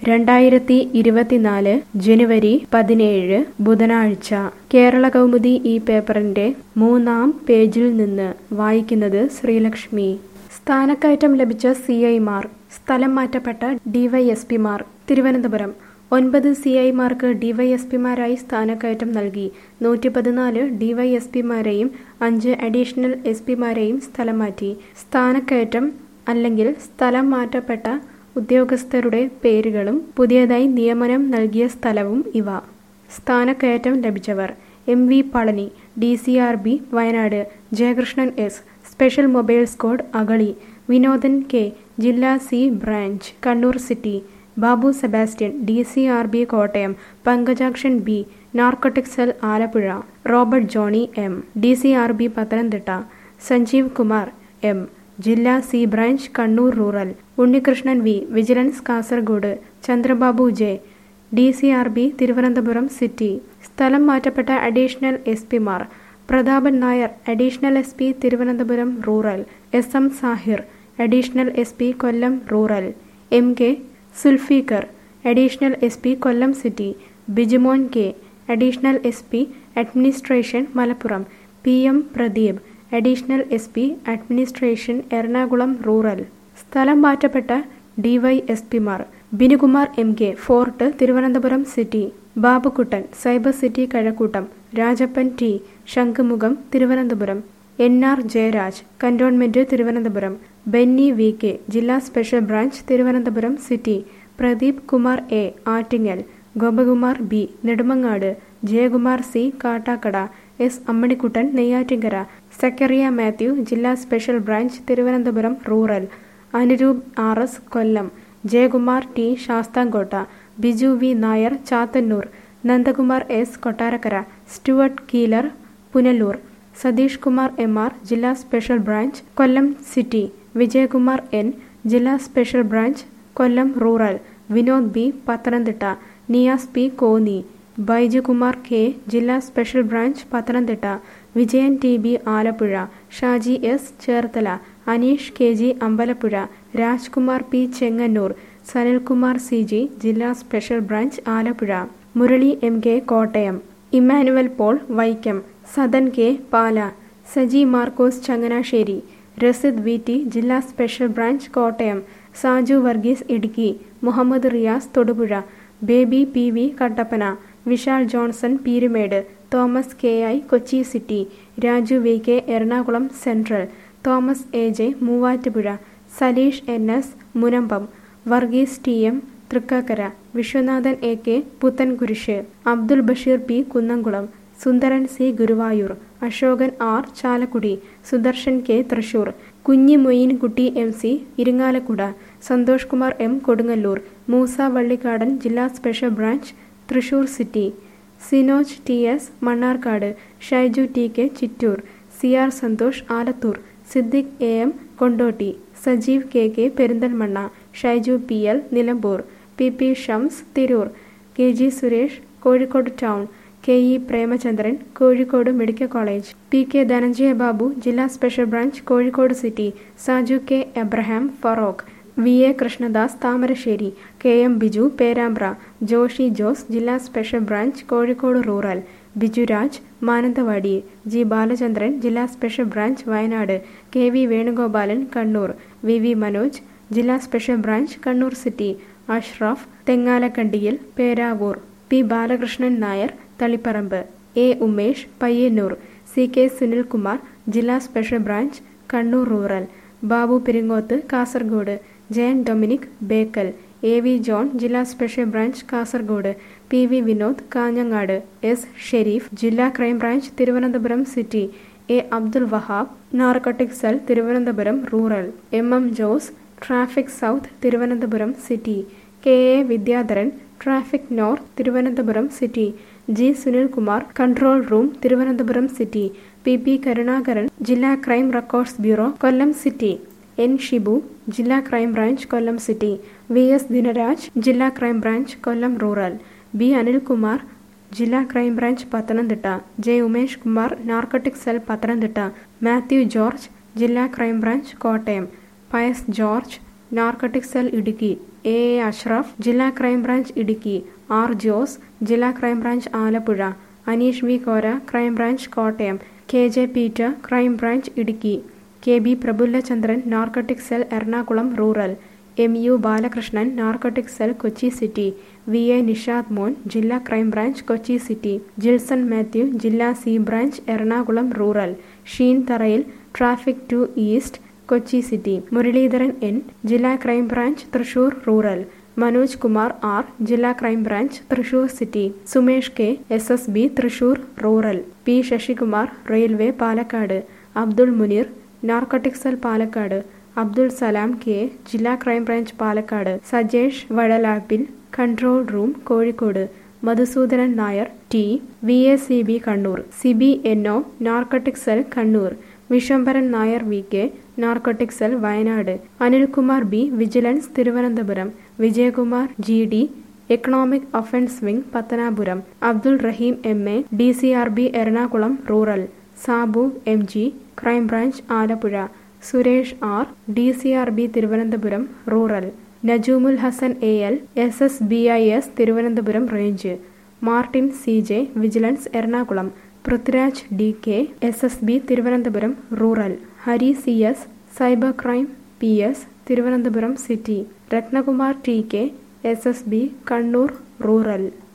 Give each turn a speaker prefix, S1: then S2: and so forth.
S1: രണ്ടായിരത്തി ഇരുപത്തിനാല് ജനുവരി പതിനേഴ് ബുധനാഴ്ച കേരള കൗമുദി ഈ പേപ്പറിന്റെ മൂന്നാം പേജിൽ നിന്ന് വായിക്കുന്നത് ശ്രീലക്ഷ്മി സ്ഥാനക്കയറ്റം ലഭിച്ച സി ഐമാർ സ്ഥലം മാറ്റപ്പെട്ട ഡിവൈഎസ്പിമാർ തിരുവനന്തപുരം ഒൻപത് സി ഐമാർക്ക് ഡിവൈഎസ്പിമാരായി സ്ഥാനക്കയറ്റം നൽകി നൂറ്റി പതിനാല് ഡിവൈഎസ്പിമാരെയും അഞ്ച് അഡീഷണൽ എസ് പിമാരെയും സ്ഥലം മാറ്റി സ്ഥാനക്കയറ്റം അല്ലെങ്കിൽ സ്ഥലം മാറ്റപ്പെട്ട ഉദ്യോഗസ്ഥരുടെ പേരുകളും പുതിയതായി നിയമനം നൽകിയ സ്ഥലവും ഇവ സ്ഥാനക്കയറ്റം ലഭിച്ചവർ M V Palani D C R B Wayanad Jayakrishnan S special mobile squad Agali Vinodan K ജില്ലാ C branch Kannur city Babu Sebastian D C R B Kottayam Pankajakshan B narcotic cell Alappuzha Robert Johny M D C R B Pathanamthitta Sanjeev Kumar M ജില്ലാ C branch Kannur rural Unnikrishnan V vigilance Kasaragod Chandrababu J D C R B Thiruvananthapuram city സ്ഥലം മാറ്റപ്പെട്ട additional S പിമാർ Prathapan Nair additional S P Thiruvananthapuram rural S M Sahir additional S P Kollam rural M K Sulfiqar additional S P Kollam city Bijumon K additional S P administration Malappuram P M Pradeep additional S P administration Ernakulam rural സ്ഥലം മാറ്റപ്പെട്ട D Y S പിമാർ Binukumar M K fort Thiruvananthapuram city Babukuttan cyber city Kazhakkoottam Rajappan T Shankhumukham Thiruvananthapuram N R Jayaraj cantonment Thiruvananthapuram Benny V K ജില്ലാ special branch Thiruvananthapuram city Pradeep Kumar A Attingal Gopakumar B Nedumangad Jayakumar C Kattakada S Ammanikuttan Neyyattinkara Zachariah Mathew ജില്ലാ special branch Thiruvananthapuram rural Anuroop R S Kollam Jayakumar T Sasthamkotta Biju V Nair Chathannoor Nandakumar S Kottarakkara Stuart Keeler Punalur Satheesh Kumar M R ജില്ലാ special branch Kollam city Vijayakumar N ജില്ലാ special branch Kollam rural Vinod B Pathanamthitta Niyas P Konni Baijukumar K ജില്ലാ special branch Pathanamthitta Vijayan T B Alappuzha Shaji S Cherthala Aneesh K G Ambalappuzha Rajkumar P Chengannur Sanilkumar C G ജില്ലാ special branch Alappuzha Murali M K Kottayam Emmanuel Paul Vaikom Sadan K Pala Saji Markose Changanassery Rasid V T ജില്ലാ special branch Kottayam Saju Varghese Idukki Muhammad Riyas Thodupuzha Baby P V Kattappana Vishal Johnson Peermade Thomas K I Kochi city Raju V K Ernakulam central Thomas A J Muvattupuzha Saleesh N S Munambam Varghese T M Thrikkakara Viswanathan A K Puthenkurish Abdul Basheer P Kunnamkulam Sundaran C Guruvayur Asokan R Chalakudy Sudarshan K Thrissur Kunhi Moyinkutty M C Irinjalakuda Santhosh Kumar M Kodungallur Moosa Vallikkadan ജില്ലാ special branch Thrissur city Sinoj T S Mannarkkad Shaiju T K Chittur C R Santhosh Alathur Siddique A M Kondotty Sajeev K K Perinthalmanna Shaiju P L Nilambur P P Shams Tirur K G Suresh Kozhikode town K E Premachandran Kozhikode medical college P K Dhananjaya Babu ജില്ലാ special branch Kozhikode city Saju K Abraham Feroke V A Krishnadas Thamarassery K M Biju Perambra Joshy Jose ജില്ലാ special branch Kozhikode rural Bijuraj Mananthavady G Balachandran ജില്ലാ special branch Wayanad K V Venugopalan Kannur V V Manoj ജില്ലാ special branch Kannur city Ashraf Thengalakandiyil Peravoor P Balakrishnan Nair Thaliparamba A Umesh Payyanur C K Sunilkumar ജില്ലാ special branch Kannur rural Babu Peringoth Kasaragod Jayan Dominic Bekal A V John ജില്ലാ special branch Kasaragod P V Vinod Kanhangad S Sharif ജില്ലാ crime branch Thiruvananthapuram city A Abdul Wahab narcotic cell Thiruvananthapuram rural M M Jose traffic south Thiruvananthapuram city K A Vidyadharan traffic north Thiruvananthapuram city G Sunilkumar control room Thiruvananthapuram city P P Karunakaran ജില്ലാ crime records bureau Kollam city N Shibu ജില്ലാ crime branch Kollam city V S Dinaraj ജില്ലാ crime branch Kollam rural B Anilkumar ജില്ലാ crime branch Pathanamthitta J Umesh Kumar narcotic cell Pathanamthitta Mathew George ജില്ലാ crime branch Kottayam Pius George narcotic cell Idukki A A Ashraf ജില്ലാ crime branch Idukki R Jose ജില്ലാ crime branch Alappuzha Aneesh V Kora crime branch Kottayam K J Peter crime branch Idukki K B Prafullachandran narcotic cell Ernakulam rural M U Balakrishnan narcotic cell Kochi city V A Nishad Mon ജില്ലാ crime branch Kochi city Jilson Mathew ജില്ലാ C branch Ernakulam rural Sheen Tharayil traffic two east Kochi city Muraleedharan N ജില്ലാ crime branch Thrissur rural Manoj Kumar R ജില്ലാ crime branch Thrissur city Sumesh K S S B Thrissur rural P Sasikumar railway Palakkad Abdul Muneer narcotic cell Palakkad Abdul Salam K ജില്ലാ crime branch Palakkad Sajesh Vazhalappil control room Kozhikode Madhusoodanan Nair T V A C B Kannur Sibi N O narcotic cell Kannur Viswambharan Nair V K narcotic cell Wayanad Anilkumar B vigilance Thiruvananthapuram Vijayakumar G D economic offence wing Pathanapuram Abdul Rahim M A D C R B Ernakulam rural Sabu M G crime branch Alappuzha Suresh R D C R B Thiruvananthapuram rural Najumul Hasan A L S S B I S Thiruvananthapuram range Martin C J vigilance Ernakulam Prithviraj D K S S B Thiruvananthapuram rural Hari C S cyber crime P S Thiruvananthapuram city Ratnakumar T K S S B Kannur rural